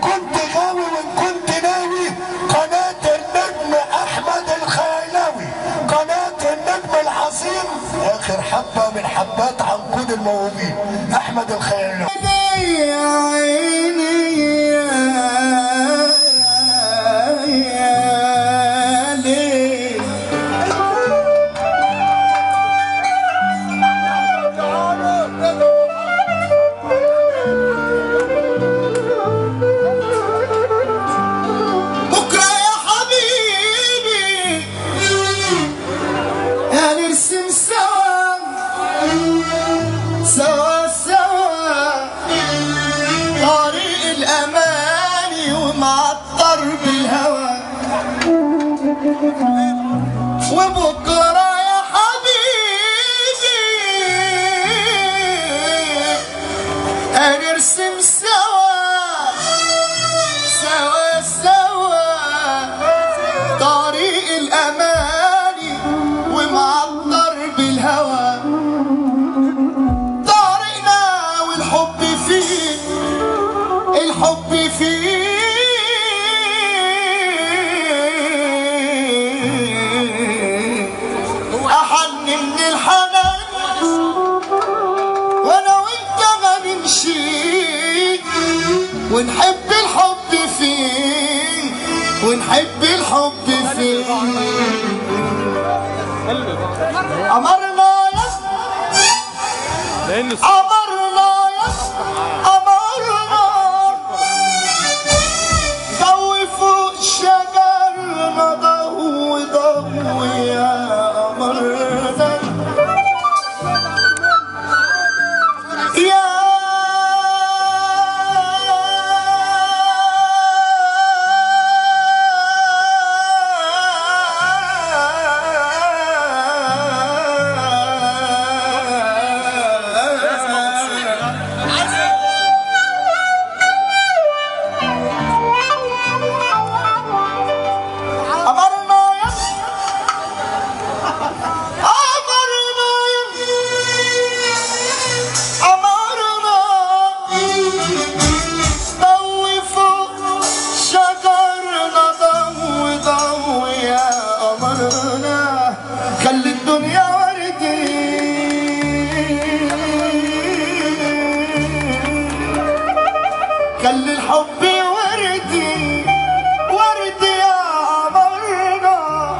كنت غاوي وان كنت ناوي قناة النجم احمد الخيلاوي قناة النجم العظيم اخر حبة من حبات عنقود الموهوبين احمد الخيلاوي يا عيني يا يا ليل بكرة يا حبيبي هنرسم سوا سوا سوا طريق الأماني ومعطر بالهوى وبكرة يا حبيبي هنرسم سوا سوا سوا طريق الأماني ومعطر بالهوى طريقنا والحب فيه الحب فيه أحن من الحنان وانا وانت ما نمشي ونحب الحب فيه ونحب الحب فيه أمرنا يا لان أمرنا يا أمرنا ضوي فوق شجرنا ضوي ضوي يا أمرنا يا أمرنا يا أمرنا أمرنا ضوي فوق شجرنا ضوي ضوي يا أمرنا خلي الدنيا وردي خلي الحب وردي وردي يا أمرنا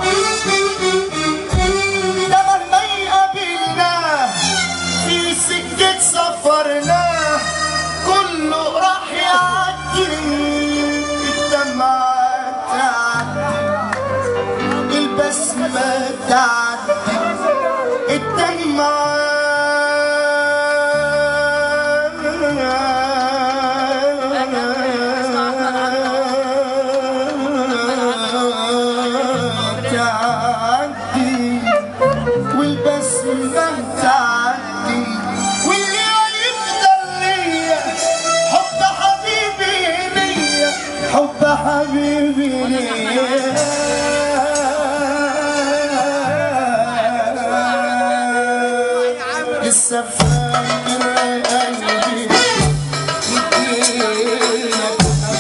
ده مهما يقابلنا في سكة سفرنا كله راح يعدي الدمعة تعدي البسمة تعدي الدمعة تعدي والبسمة تعدي واللي يفضل ليا حب حبيبي ليا حب حبيبي ليا لسه فاكر قلبي يديلك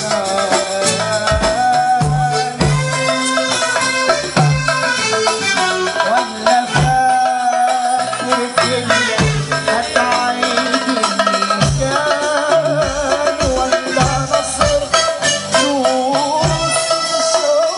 ولا فاكر فيا هتعيد اللي كان ولا نصر نص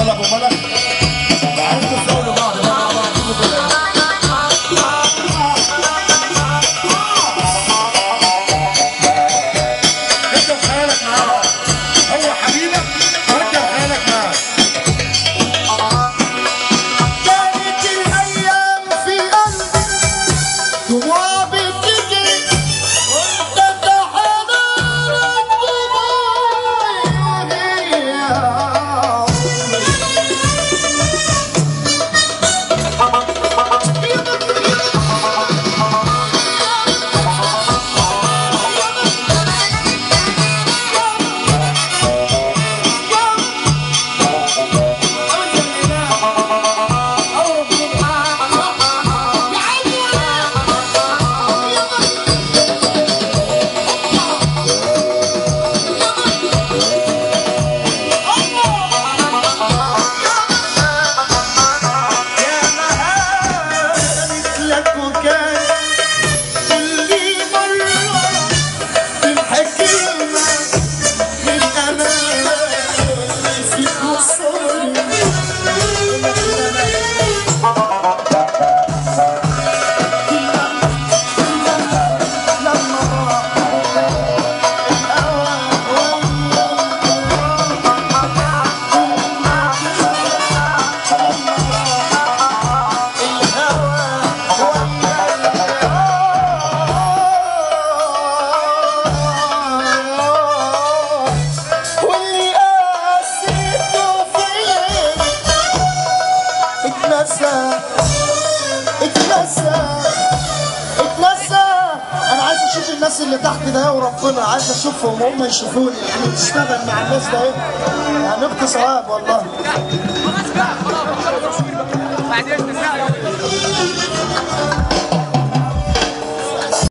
يلا ابو ملك عايزكم تساووا بعض بقى مع بعض كده. اركب خيالك معاه هو حبيبك اركب خيالك معاه كانت الايام في قلبي دموع بتجري وانت تحضرك دموعي لك وكان كل مرة الحكيمة من أنا في قصري لما واللي قاسيته فيا اتنسى اتنسى اتنسى انا عايز اشوف الناس اللي تحت ده وربنا عايز اشوفهم هم يشوفوني يعني تشتغل مع الناس ده ايه هنبقى ثواب والله بعد اذنك